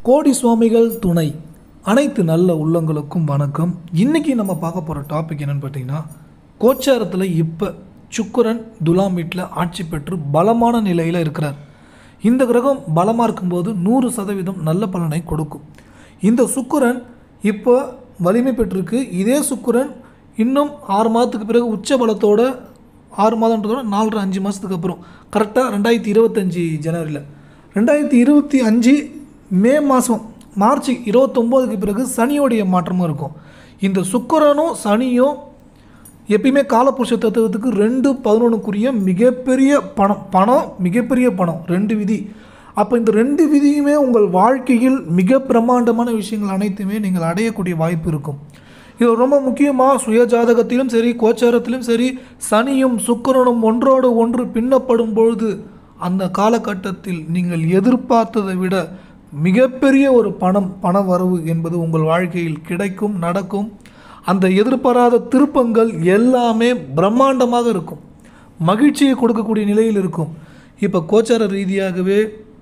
கோடி சுவாமிகள் துணை அனைத்து நல்ல உள்ளங்களுக்கும் வணக்கம் இன்றைக்கி நம்ம பார்க்க போகிற டாபிக் என்னென்னு பார்த்தீங்கன்னா கோச்சாரத்தில் இப்போ சுக்கிரன் துலாம் வீட்டில் ஆட்சி பெற்று பலமான நிலையில் இருக்கிறார் இந்த கிரகம் பலமாக இருக்கும்போது நூறு சதவீதம் நல்ல பலனை கொடுக்கும் இந்த சுக்கிரன் இப்போ வலிமை பெற்றிருக்கு இதே சுக்கிரன் இன்னும் ஆறு மாதத்துக்கு பிறகு உச்ச பலத்தோட ஆறு மாதன்றதோட நாலரை அஞ்சு மாதத்துக்கு அப்புறம் கரெக்டாக ரெண்டாயிரத்தி இருபத்தஞ்சி ஜனவரியில் ரெண்டாயிரத்தி இருபத்தி அஞ்சு மே மாதம் மார்ச் இருபத்தொம்போதுக்கு பிறகு சனியோடைய மாற்றமும் இருக்கும் இந்த சுக்கிரனும் சனியும் எப்பயுமே காலபுருஷ தத்துவத்துக்கு ரெண்டு பதினொன்றுக்குரிய மிகப்பெரிய பணம் பணம் மிகப்பெரிய பணம் ரெண்டு விதி அப்போ இந்த ரெண்டு விதியுமே உங்கள் வாழ்க்கையில் மிக பிரம்மாண்டமான விஷயங்கள் அனைத்துமே நீங்கள் அடையக்கூடிய வாய்ப்பு இருக்கும் இது ரொம்ப முக்கியமாக சுய ஜாதகத்திலும் சரி கோச்சாரத்திலும் சரி சனியும் சுக்கிரனும் ஒன்றோடு ஒன்று பின்னப்படும் பொழுது அந்த காலகட்டத்தில் நீங்கள் எதிர்பார்த்ததை விட மிகப்பெரிய ஒரு பணம் பண வரவு என்பது உங்கள் வாழ்க்கையில் கிடைக்கும் நடக்கும் அந்த எதிர்பாராத திருப்பங்கள் எல்லாமே பிரம்மாண்டமாக இருக்கும் மகிழ்ச்சியை கொடுக்கக்கூடிய நிலையில் இருக்கும் இப்போ கோச்சார ரீதியாகவே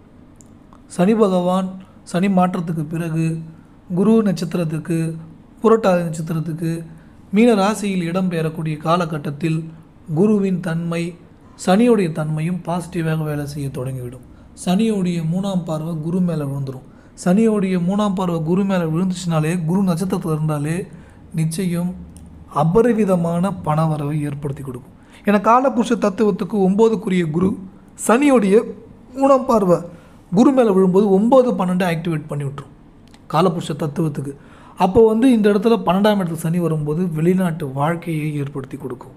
சனி பகவான் சனி மாற்றத்துக்கு பிறகு குரு நட்சத்திரத்துக்கு புரட்டாதி நட்சத்திரத்துக்கு மீன ராசியில் இடம்பெறக்கூடிய காலகட்டத்தில் குருவின் தன்மை சனியுடைய தன்மையும் பாசிட்டிவாக வேலை செய்ய தொடங்கிவிடும் சனியோடைய மூணாம் பார்வை குரு மேலே விழுந்துடும் சனியோடைய மூணாம் பார்வை குரு மேலே விழுந்துச்சுனாலே குரு நட்சத்திரத்தில் இருந்தாலே நிச்சயம் அபரிவிதமான பணவரவை ஏற்படுத்தி கொடுக்கும் ஏன்னா காலபுருஷ தத்துவத்துக்கு ஒம்போதுக்குரிய குரு சனியோடைய மூணாம் பார்வை குரு மேலே விழும்போது ஒம்பது பன்னெண்டு ஆக்டிவேட் பண்ணி விட்டுரும் காலபுருஷ தத்துவத்துக்கு அப்போ வந்து இந்த இடத்துல பன்னெண்டாம் இடத்துக்கு சனி வரும்போது வெளிநாட்டு வாழ்க்கையை ஏற்படுத்தி கொடுக்கும்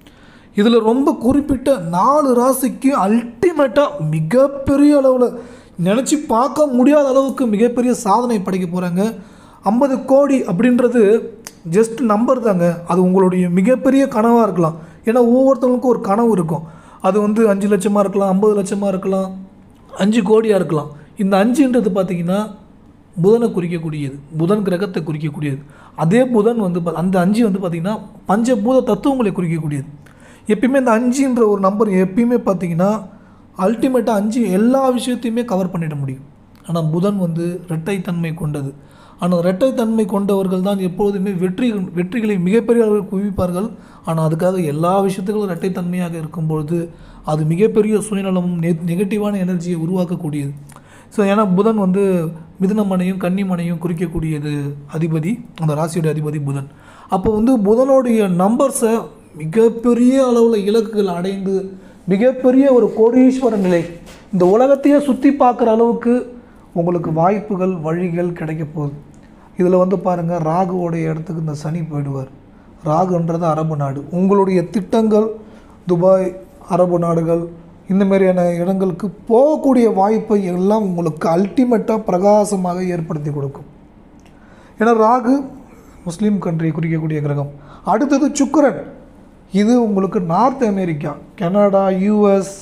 இதில் ரொம்ப குறிப்பிட்ட நாலு ராசிக்கு அல்டிமேட்டாக மிகப்பெரிய அளவில் நினச்சி பார்க்க முடியாத அளவுக்கு மிகப்பெரிய சாதனை படைக்க போகிறாங்க ஐம்பது கோடி அப்படின்றது ஜஸ்ட் நம்பர் தாங்க அது உங்களுடைய மிகப்பெரிய கனவாக இருக்கலாம் ஏன்னா ஒவ்வொருத்தவங்களுக்கும் ஒரு கனவு இருக்கும் அது வந்து அஞ்சு லட்சமாக இருக்கலாம் ஐம்பது லட்சமாக இருக்கலாம் அஞ்சு கோடியாக இருக்கலாம் இந்த அஞ்சுன்றது பார்த்திங்கன்னா புதனை குறிக்கக்கூடியது புதன் கிரகத்தை குறிக்கக்கூடியது அதே புதன் வந்து பா- அந்த அஞ்சு வந்து பார்த்திங்கன்னா பஞ்சபூத தத்துவங்களை குறிக்கக்கூடியது எப்பயுமே இந்த அஞ்சுன்ற ஒரு நம்பர் எப்பயுமே பார்த்தீங்கன்னா அல்டிமேட்டாக அஞ்சு எல்லா விஷயத்தையுமே கவர் பண்ணிட முடியும் ஆனால் புதன் வந்து இரட்டைத்தன்மை கொண்டது ஆனால் இரட்டைத்தன்மை கொண்டவர்கள் தான் எப்பொழுதுமே வெற்றி வெற்றிகளை மிகப்பெரிய அளவில் குவிப்பார்கள் ஆனால் அதுக்காக எல்லா விஷயத்துக்கும் இரட்டைத்தன்மையாக இருக்கும்பொழுது அது மிகப்பெரிய சுயநலமும் நெ நெகட்டிவான எனர்ஜியை உருவாக்கக்கூடியது ஸோ ஏன்னா புதன் வந்து மிதுனமனையும் கன்னிமனையும் குறிக்கக்கூடியது அதிபதி அந்த ராசியோட அதிபதி புதன் அப்போ வந்து புதனுடைய நம்பர்ஸை மிகப்பெரிய அளவில் இலக்குகள் அடைந்து மிகப்பெரிய ஒரு கோடீஸ்வர நிலை இந்த உலகத்தையே சுற்றி பார்க்குற அளவுக்கு உங்களுக்கு வாய்ப்புகள் வழிகள் கிடைக்க போகுது இதில் வந்து பாருங்கள் ராகுவோடைய இடத்துக்கு இந்த சனி போயிடுவார் ராகுன்றது அரபு நாடு உங்களுடைய திட்டங்கள் துபாய் அரபு நாடுகள் இந்த மாதிரியான இடங்களுக்கு போகக்கூடிய வாய்ப்பை எல்லாம் உங்களுக்கு அல்டிமேட்டாக பிரகாசமாக ஏற்படுத்தி கொடுக்கும் ஏன்னா ராகு முஸ்லீம் கண்ட்ரி குறிக்கக்கூடிய கிரகம் அடுத்தது சுக்கிரன் இது உங்களுக்கு North America Canada US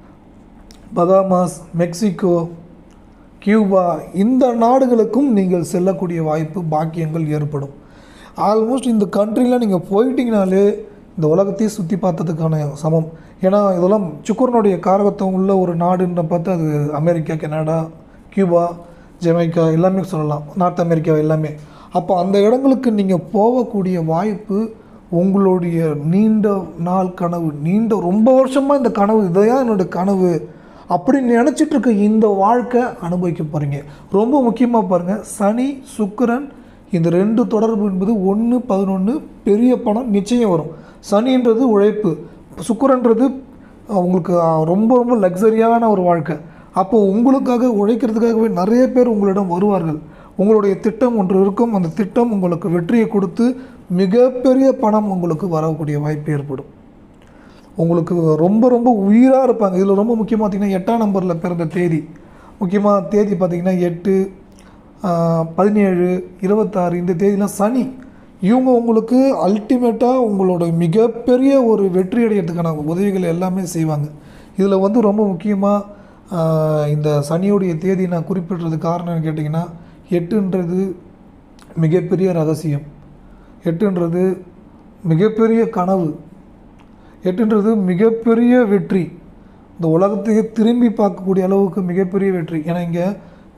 Bahamas Mexico Cuba இந்த நாடுகளுக்கும் நீங்கள் செல்லக்கூடிய வாய்ப்பு பாக்கியங்கள் ஏற்படும் ஆல்மோஸ்ட் இந்த கண்ட்ரியில் நீங்கள் போயிட்டீங்கனாலே இந்த உலகத்தையே சுற்றி பார்த்ததுக்கான சமம் ஏன்னா இதெல்லாம் சுக்கரனுடைய காரகத்துவம் உள்ள ஒரு நாடுன்ற பார்த்து அது அமெரிக்கா கனடா கியூபா ஜமைக்கா எல்லாமே சொல்லலாம் நார்த் அமெரிக்கா எல்லாமே அப்போ அந்த இடங்களுக்கு நீங்கள் போகக்கூடிய வாய்ப்பு உங்களுடைய நீண்ட நாள் கனவு நீண்ட ரொம்ப வருஷமாக இந்த கனவு இதையா என்னோட கனவு அப்படி நினச்சிட்டு இருக்க இந்த வாழ்க்கை அனுபவிக்க போகிறீங்க ரொம்ப முக்கியமாக பாருங்கள் சனி சுக்கிரன் இந்த ரெண்டு தொடர்பு என்பது ஒன்று பதினொன்று பெரிய பணம் நிச்சயம் வரும் சனின்றது உழைப்பு சுக்கிரன்றது உங்களுக்கு அஹ், ரொம்ப ரொம்ப லக்ஸரியான ஒரு வாழ்க்கை அப்போ உங்களுக்காக உழைக்கிறதுக்காகவே நிறைய பேர் உங்களிடம் வருவார்கள் உங்களுடைய திட்டம் ஒன்று இருக்கும் அந்த திட்டம் உங்களுக்கு வெற்றியை கொடுத்து மிகப்பெரிய பணம் உங்களுக்கு வரக்கூடிய வாய்ப்பு ஏற்படும் உங்களுக்கு ரொம்ப ரொம்ப உயிராக இருப்பாங்க இதில் ரொம்ப முக்கியமாக பார்த்தீங்கன்னா எட்டாம் நம்பரில் பிறந்த தேதி முக்கியமாக தேதி பார்த்தீங்கன்னா எட்டு ஆஹ், பதினேழு இருபத்தாறு இந்த தேதிலாம் சனி இவங்க உங்களுக்கு அல்டிமேட்டாக உங்களோட மிகப்பெரிய ஒரு வெற்றி அடையிறதுக்கான உதவிகள் எல்லாமே செய்வாங்க இதில் வந்து ரொம்ப முக்கியமாக இந்த சனியோடைய தேதி நான் குறிப்பிடுறது காரணம் கேட்டிங்கன்னா எட்டுன்றது மிகப்பெரிய ரகசியம் எட்டுன்றது மிகப்பெரிய கனவு எட்டுன்றது மிகப்பெரிய வெற்றி இந்த உலகத்தையே திரும்பி பார்க்கக்கூடிய அளவுக்கு மிகப்பெரிய வெற்றி ஏன்னா இங்கே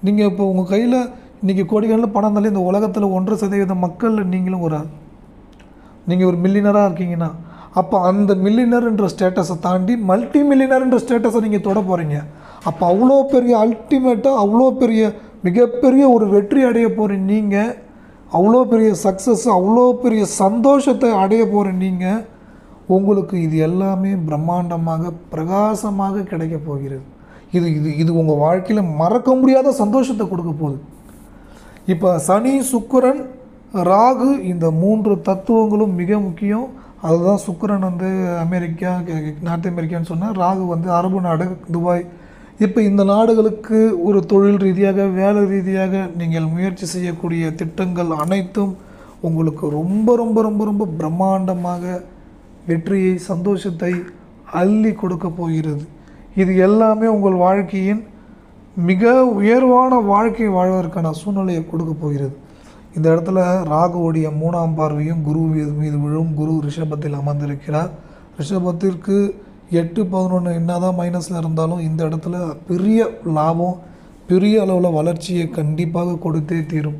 நீங்கள் இப்போ உங்கள் கையில் இன்றைக்கி கோடிக்கணக்கில் பணம் இருந்தாலே இந்த உலகத்தில் ஒன்றரை சதவீத மக்களில் நீங்களும் ஒரு ஆள் நீங்கள் ஒரு மில்லினராக இருக்கீங்கன்னா அப்போ அந்த மில்லினர்ன்ற ஸ்டேட்டஸை தாண்டி மல்டி மில்லினர்ன்ற ஸ்டேட்டஸை நீங்கள் தொட போகிறீங்க அப்போ அவ்வளோ பெரிய அல்டிமேட்டாக அவ்வளோ பெரிய மிகப்பெரிய ஒரு வெற்றி அடைய போகிற நீங்கள் அவ்வளோ பெரிய சக்ஸஸ் அவ்வளோ பெரிய சந்தோஷத்தை அடைய போகிற நீங்கள் உங்களுக்கு இது எல்லாமே பிரம்மாண்டமாக பிரகாசமாக கிடைக்க போகிறது இது இது இது உங்கள் வாழ்க்கையில் மறக்க முடியாத சந்தோஷத்தை கொடுக்க போகுது இப்போ சனி சுக்கிரன் ராகு இந்த மூன்று தத்துவங்களும் மிக முக்கியம் அதுதான் சுக்கிரன் வந்து அமெரிக்கா கே- நார்த் அமெரிக்கான்னு சொன்னால் ராகு வந்து அரபு நாடு துபாய் இப்போ இந்த நாடுகளுக்கு ஒரு தொழில் ரீதியாக வேலை ரீதியாக நீங்கள் முயற்சி செய்யக்கூடிய திட்டங்கள் அனைத்தும் உங்களுக்கு ரொம்ப ரொம்ப ரொம்ப ரொம்ப பிரம்மாண்டமாக வெற்றியை சந்தோஷத்தை அள்ளி கொடுக்க போகிறது இது எல்லாமே உங்கள் வாழ்க்கையின் மிக உயர்வான வாழ்க்கை வாழ்வதற்கான சூழ்நிலையை கொடுக்க போகிறது இந்த இடத்துல ராகுவுடைய மூணாம் பார்வையும் குரு மீது மீது விழும் குரு ரிஷபத்தில் அமர்ந்திருக்கிறார் ரிஷபத்திற்கு எட்டு பதினொன்று என்னதான் மைனஸில் இருந்தாலும் இந்த இடத்துல பெரிய லாபம் பெரிய அளவில் வளர்ச்சியை கண்டிப்பாக கொடுத்தே தீரும்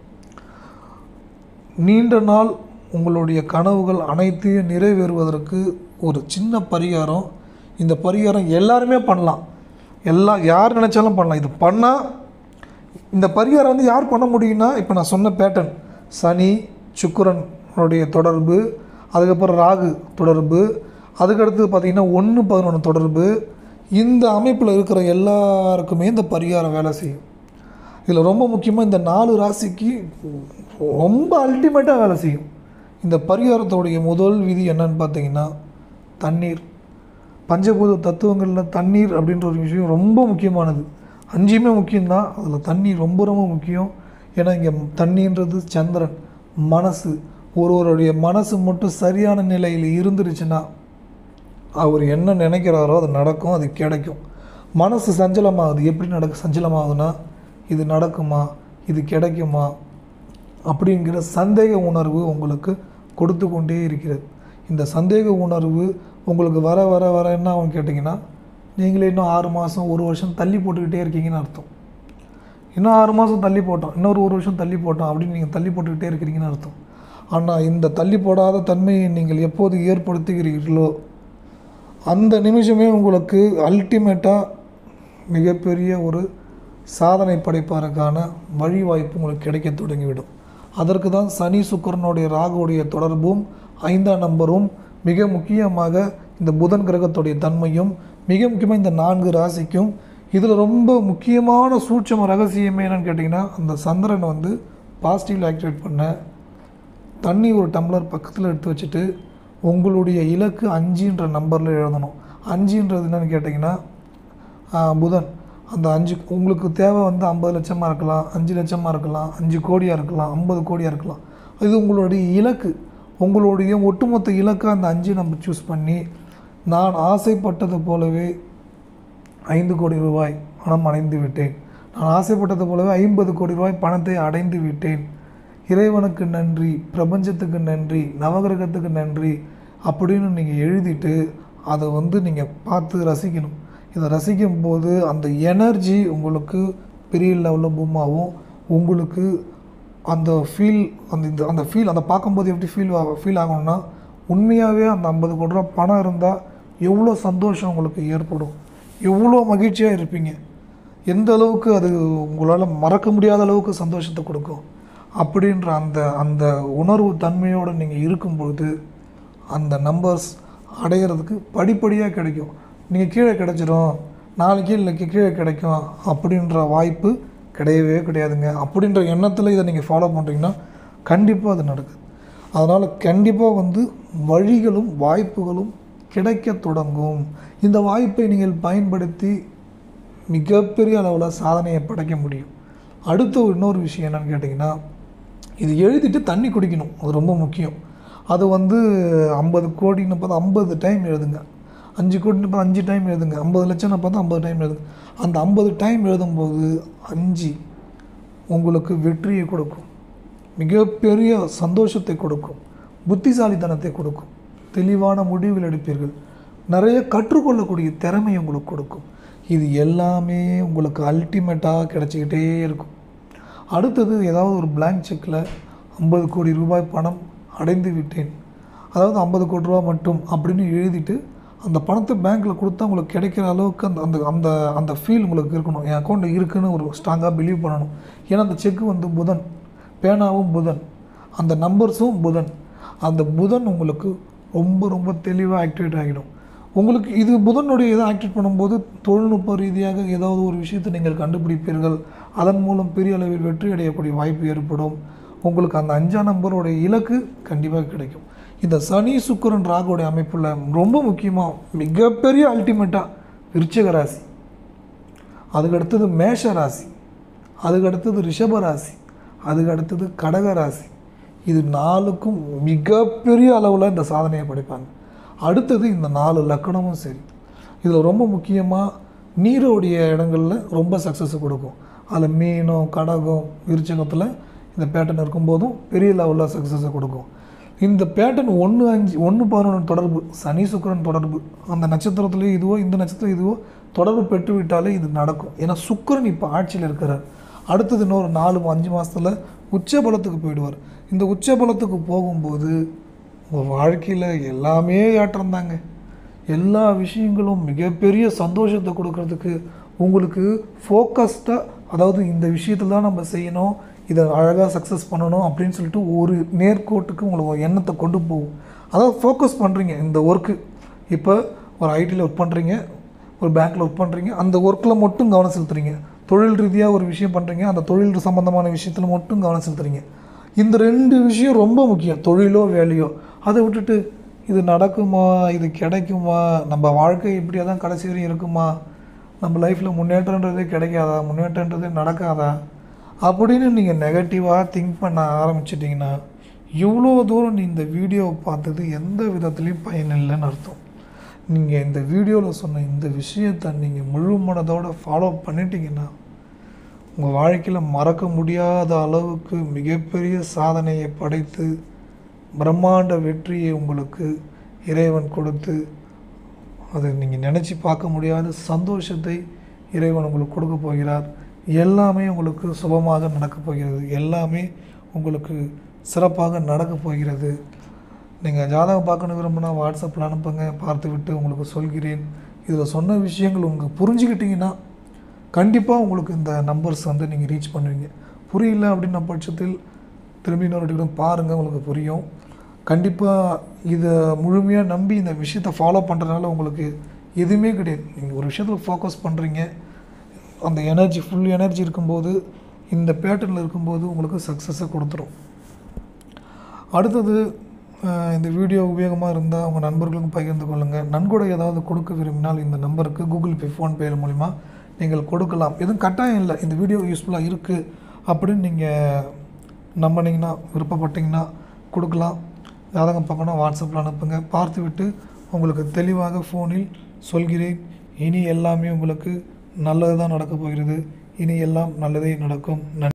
நீண்ட நாள் உங்களுடைய கனவுகள் அனைத்தையும் நிறைவேறுவதற்கு ஒரு சின்ன பரிகாரம் இந்த பரிகாரம் எல்லாருமே பண்ணலாம் எல்லா யார் நினச்சாலும் பண்ணலாம் இது பண்ணால் இந்த பரிகாரம் வந்து யார் பண்ண முடியும்னா இப்போ நான் சொன்ன பேட்டர்ன் சனி சுக்கிரனுடைய தொடர்பு அதுக்கப்புறம் ராகு தொடர்பு அதுக்கடுத்து பார்த்திங்கன்னா ஒன்று பதினொன்று தொடர்பு இந்த அமைப்பில் இருக்கிற எல்லாருக்குமே இந்த பரிகாரம் வேலை செய்யும் இதில் ரொம்ப முக்கியமாக இந்த நாலு ராசிக்கு ரொம்ப அல்டிமேட்டாக வேலை செய்யும் இந்த பரிகாரத்தோடைய முதல் விதி என்னன்னு பார்த்தீங்கன்னா தண்ணீர் பஞ்சபூத தத்துவங்களில் தண்ணீர் அப்படின்ற ஒரு விஷயம் ரொம்ப முக்கியமானது அஞ்சுமே முக்கியம்தான் அதில் தண்ணி ரொம்ப ரொம்ப முக்கியம் ஏன்னா இங்கே தண்ணின்றது சந்திரன் மனசு ஒருவருடைய மனசு மட்டும் சரியான நிலையில் இருந்துருச்சுன்னா அவர் என்ன நினைக்கிறாரோ அது நடக்கும் அது கிடைக்கும் மனசு சஞ்சலமாகுது எப்படி நடக்கு சஞ்சலமாகுதுன்னா இது நடக்குமா இது கிடைக்குமா அப்படிங்கிற சந்தேக உணர்வு உங்களுக்கு கொடுத்து கொண்டே இருக்கிறது இந்த சந்தேக உணர்வு உங்களுக்கு வர வர வர என்ன ஆகும் கேட்டிங்கன்னா நீங்களே இன்னும் ஆறு மாதம் ஒரு வருஷம் தள்ளி போட்டுக்கிட்டே இருக்கீங்கன்னு அர்த்தம் இன்னும் ஆறு மாதம் தள்ளி போட்டோம் இன்னொரு ஒரு வருஷம் தள்ளி போட்டோம் அப்படின்னு நீங்கள் தள்ளி போட்டுக்கிட்டே இருக்கிறீங்கன்னு அர்த்தம் ஆனால் இந்த தள்ளி போடாத தன்மையை நீங்கள் எப்போது ஏற்படுத்துகிறீர்களோ அந்த நிமிஷமே உங்களுக்கு அல்டிமேட்டாக மிகப்பெரிய ஒரு சாதனை படைப்பதற்கான வழி வாய்ப்பு உங்களுக்கு கிடைக்க தொடங்கிவிடும் அதற்கு தான் சனி சுக்கிரனுடைய ராகுவுடைய தொடர்பும் ஐந்தாம் நம்பரும் மிக முக்கியமாக இந்த புதன் கிரகத்துடைய தன்மையும் மிக முக்கியமாக இந்த நான்கு ராசிக்கும் இதில் ரொம்ப முக்கியமான சூட்சம ரகசியமே என்னன்னு கேட்டிங்கன்னா அந்த சந்திரனை வந்து பாசிட்டிவில் ஆக்டிவேட் பண்ண தண்ணி ஒரு டம்ளர் பக்கத்தில் எடுத்து வச்சுட்டு உங்களுடைய இலக்கு அஞ்சுன்ற நம்பரில் எழுதணும் அஞ்சுன்றது என்னன்னு கேட்டிங்கன்னா ஆ, புதன் அந்த அஞ்சு உங்களுக்கு தேவை வந்து ஐம்பது லட்சமாக இருக்கலாம் அஞ்சு லட்சமாக இருக்கலாம் அஞ்சு கோடியாக இருக்கலாம் ஐம்பது கோடியாக இருக்கலாம் இது உங்களுடைய இலக்கு உங்களுடைய ஒட்டுமொத்த இலக்கை அந்த அஞ்சு நம்ம சூஸ் பண்ணி நான் ஆசைப்பட்டது போலவே ஐந்து கோடி ரூபாய் பணம் அடைந்து விட்டேன் நான் ஆசைப்பட்டது போலவே ஐம்பது கோடி ரூபாய் பணத்தை அடைந்து விட்டேன் இறைவனுக்கு நன்றி பிரபஞ்சத்துக்கு நன்றி நவகிரகத்துக்கு நன்றி அப்படின்னு நீங்கள் எழுதிட்டு அதை வந்து நீங்கள் பார்த்து ரசிக்கணும் இதை ரசிக்கும் போது அந்த எனர்ஜி உங்களுக்கு பெரிய லெவலில் பூமாவும் உங்களுக்கு அந்த ஃபீல் அந்த இந்த அந்த ஃபீல் அந்த பார்க்கும்போது எப்படி ஃபீல் ஃபீல் ஆகணும்னா உண்மையாகவே அந்த ஐம்பது கோடி ரூபா பணம் இருந்தால் எவ்வளோ சந்தோஷம் உங்களுக்கு ஏற்படும் எவ்வளோ மகிழ்ச்சியாக இருப்பீங்க எந்த அளவுக்கு அது உங்களால் மறக்க முடியாத அளவுக்கு சந்தோஷத்தை கொடுக்கும் அப்படின்ற அந்த அந்த உணர்வு தன்மையோடு நீங்கள் இருக்கும்பொழுது அந்த நம்பர்ஸ் அடையிறதுக்கு படிப்படியாக கிடைக்கும் நீங்கள் கீழே கிடைச்சிரும் நாளைக்கு இல்லை கீழே கிடைக்கும் அப்படின்ற வாய்ப்பு கிடையவே கிடையாதுங்க அப்படின்ற எண்ணத்தில் இதை நீங்கள் ஃபாலோ பண்ணுறீங்கன்னா கண்டிப்பாக அது நடக்குது அதனால் கண்டிப்பாக வந்து வழிகளும் வாய்ப்புகளும் கிடைக்க தொடங்கும் இந்த வாய்ப்பை நீங்கள் பயன்படுத்தி மிகப்பெரிய அளவில் சாதனையை படைக்க முடியும் அடுத்த இன்னொரு விஷயம் என்னன்னு கேட்டிங்கன்னா இது எழுதிட்டு தண்ணி குடிக்கணும் அது ரொம்ப முக்கியம் அது வந்து ஐம்பது கோடின்னு பார்த்தா ஐம்பது டைம் எழுதுங்க அஞ்சு கோடின்னு பார்த்தா அஞ்சு டைம் எழுதுங்க ஐம்பது லட்சம்னு பார்த்தா ஐம்பது டைம் எழுதுங்க அந்த ஐம்பது டைம் எழுதும்போது அஞ்சு உங்களுக்கு வெற்றியை கொடுக்கும் மிகப்பெரிய சந்தோஷத்தை கொடுக்கும் புத்திசாலித்தனத்தை கொடுக்கும் தெளிவான முடிவில் எடுப்பீர்கள் நிறைய கற்றுக்கொள்ளக்கூடிய திறமை உங்களுக்கு கொடுக்கும் இது எல்லாமே உங்களுக்கு அல்டிமேட்டாக கிடச்சிக்கிட்டே இருக்கும் அடுத்தது ஏதாவது ஒரு blank செக்கில் ஐம்பது கோடி ரூபாய் பணம் அடைந்து விட்டேன் அதாவது ஐம்பது கோடி ரூபா மட்டும் அப்படின்னு எழுதிட்டு அந்த பணத்தை பேங்க்கில் கொடுத்தா உங்களுக்கு கிடைக்கிற அளவுக்கு அந்த அந்த அந்த அந்த ஃபீல் உங்களுக்கு இருக்கணும் என் அக்கௌண்ட்டில் இருக்குன்னு ஒரு ஸ்ட்ராங்காக பிலீவ் பண்ணணும் ஏன்னா அந்த செக்கு வந்து புதன் பேனாவும் புதன் அந்த நம்பர்ஸும் புதன் அந்த புதன் உங்களுக்கு ரொம்ப ரொம்ப தெளிவாக ஆக்டிவேட் ஆகிடும் உங்களுக்கு இது புதனுடைய இதை ஆக்டிவேட் பண்ணும்போது தொழில்நுட்ப ரீதியாக ஏதாவது ஒரு விஷயத்தை நீங்கள் கண்டுபிடிப்பீர்கள் அதன் மூலம் பெரிய அளவில் வெற்றி அடையக்கூடிய வாய்ப்பு ஏற்படும் உங்களுக்கு அந்த அஞ்சாம் நம்பருடைய இலக்கு கண்டிப்பாக கிடைக்கும் இந்த சனி சுக்கிரன் ராகுடைய அமைப்பில் ரொம்ப முக்கியமாக மிகப்பெரிய அல்டிமேட்டாக விருச்சிக ராசி அதுக்கு அடுத்தது மேஷ ராசி அதுக்கு அடுத்தது ரிஷப ராசி அதுக்கு அடுத்தது கடக ராசி இது நாலுக்கும் மிகப்பெரிய அளவில் இந்த சாதனையை படைப்பாங்க அடுத்தது இந்த நாலு லக்கணமும் சரி இதில் ரொம்ப முக்கியமாக நீரோடைய இடங்களில் ரொம்ப சக்ஸஸ் கொடுக்கும் அதில் மீனம் கடகம் விருச்சகத்தில் இந்த பேட்டர்ன் இருக்கும்போதும் பெரிய லெவலில் சக்ஸஸை கொடுக்கும் இந்த பேட்டர்ன் ஒன்று அஞ்சு ஒன்று பதினொன்று தொடர்பு சனி சுக்கிரன் தொடர்பு அந்த நட்சத்திரத்துலேயே இதுவோ இந்த நட்சத்திரம் இதுவோ தொடர்பு பெற்று விட்டாலே இது நடக்கும் ஏன்னா சுக்கிரன் இப்போ ஆட்சியில் இருக்கிறார் அடுத்தது இன்னொரு நாலு அஞ்சு மாதத்தில் உச்ச பலத்துக்கு போயிடுவார் இந்த உச்ச பலத்துக்கு போகும்போது உங்கள் வாழ்க்கையில் எல்லாமே ஏற்றம் தாங்க எல்லா விஷயங்களும் மிகப்பெரிய சந்தோஷத்தை கொடுக்கறதுக்கு உங்களுக்கு ஃபோக்கஸ்டாக அதாவது இந்த விஷயத்தில் தான் நம்ம செய்யணும் இதை அழகாக சக்ஸஸ் பண்ணணும் அப்படின்னு சொல்லிட்டு ஒரு நேர்கோட்டுக்கு உங்களுக்கு ஒரு எண்ணத்தை கொண்டு போகும் அதாவது ஃபோக்கஸ் பண்ணுறீங்க இந்த ஒர்க்கு இப்போ ஒரு ஐடியில் ஒர்க் பண்ணுறீங்க ஒரு பேங்க்கில் ஒர்க் பண்ணுறீங்க அந்த ஒர்க்கில் மட்டும் கவனம் செலுத்துறீங்க தொழில் ரீதியாக ஒரு விஷயம் பண்ணுறீங்க அந்த தொழில் சம்மந்தமான விஷயத்தில் மட்டும் கவனம் செலுத்துறீங்க இந்த ரெண்டு விஷயம் ரொம்ப முக்கியம் தொழிலோ வேலையோ அதை விட்டுட்டு இது நடக்குமா இது கிடைக்குமா நம்ம வாழ்க்கை இப்படியே தான் கடைசி வரையும் இருக்குமா நம்ம லைஃப்பில் முன்னேற்றன்றதே கிடைக்காதா முன்னேற்றன்றதே நடக்காதா அப்படின்னு நீங்கள் நெகட்டிவாக திங்க் பண்ண ஆரம்பிச்சிட்டிங்கன்னா இவ்வளோ தூரம் நீ இந்த வீடியோவை பார்த்தது எந்த விதத்துலேயும் பயன் இல்லைன்னு அர்த்தம் நீங்கள் இந்த வீடியோவில் சொன்ன இந்த விஷயத்தை நீங்கள் முழு மனதோடு ஃபாலோ பண்ணிட்டீங்கன்னா உங்கள் வாழ்க்கையில் மறக்க முடியாத அளவுக்கு மிகப்பெரிய சாதனையை படைத்து பிரம்மாண்ட வெற்றியை உங்களுக்கு இறைவன் கொடுத்து அதை நீங்கள் நினச்சி பார்க்க முடியாத சந்தோஷத்தை இறைவன் உங்களுக்கு கொடுக்க போகிறார் எல்லாமே உங்களுக்கு சுபமாக நடக்கப் போகிறது எல்லாமே உங்களுக்கு சிறப்பாக நடக்கப் போகிறது நீங்கள் ஜாதகம் பார்க்கணும் விரும்பினா வாட்ஸ்அப்பில் அனுப்புங்க பார்த்து விட்டு உங்களுக்கு சொல்கிறேன் இதில் சொன்ன விஷயங்கள் உங்களுக்கு புரிஞ்சுக்கிட்டீங்கன்னா கண்டிப்பாக உங்களுக்கு இந்த நம்பர்ஸ் வந்து நீங்கள் ரீச் பண்ணுவீங்க புரியல அப்படின்ன பட்சத்தில் திரும்பி இன்னொரு time பாருங்கள் உங்களுக்கு புரியும் கண்டிப்பாக இதை முழுமையாக நம்பி இந்த விஷயத்தை ஃபாலோ பண்ணுறதுனால உங்களுக்கு எதுவுமே கிடையாது நீங்கள் ஒரு விஷயத்தில் ஃபோக்கஸ் பண்ணுறீங்க அந்த எனர்ஜி ஃபுல் எனர்ஜி இருக்கும்போது இந்த பேட்டர்னில் இருக்கும்போது உங்களுக்கு சக்ஸஸை கொடுத்துரும் அடுத்தது அஹ், இந்த வீடியோ உபயோகமாக இருந்தால் உங்கள் நண்பர்களுக்கும் பகிர்ந்து கொள்ளுங்கள் நன்கொடை ஏதாவது கொடுக்க விரும்பினால் இந்த நம்பருக்கு கூகுள் பே ஃபோன்பே மூலிமா நீங்கள் கொடுக்கலாம் எதுவும் கட்டாயம் இல்லை இந்த வீடியோ யூஸ்ஃபுல்லாக இருக்குது அப்படின்னு நீங்கள் நம்பினீங்கன்னா விருப்பப்பட்டீங்கன்னா கொடுக்கலாம் ஜாதகம் பார்க்கணும் வாட்ஸ்அப்பில் அனுப்புங்க பார்த்துவிட்டு உங்களுக்கு தெளிவாக ஃபோனில் சொல்கிறேன் இனி எல்லாமே உங்களுக்கு நல்லது தான் நடக்கப் போகிறது இனி எல்லாம் நல்லதே நடக்கும் நன்றி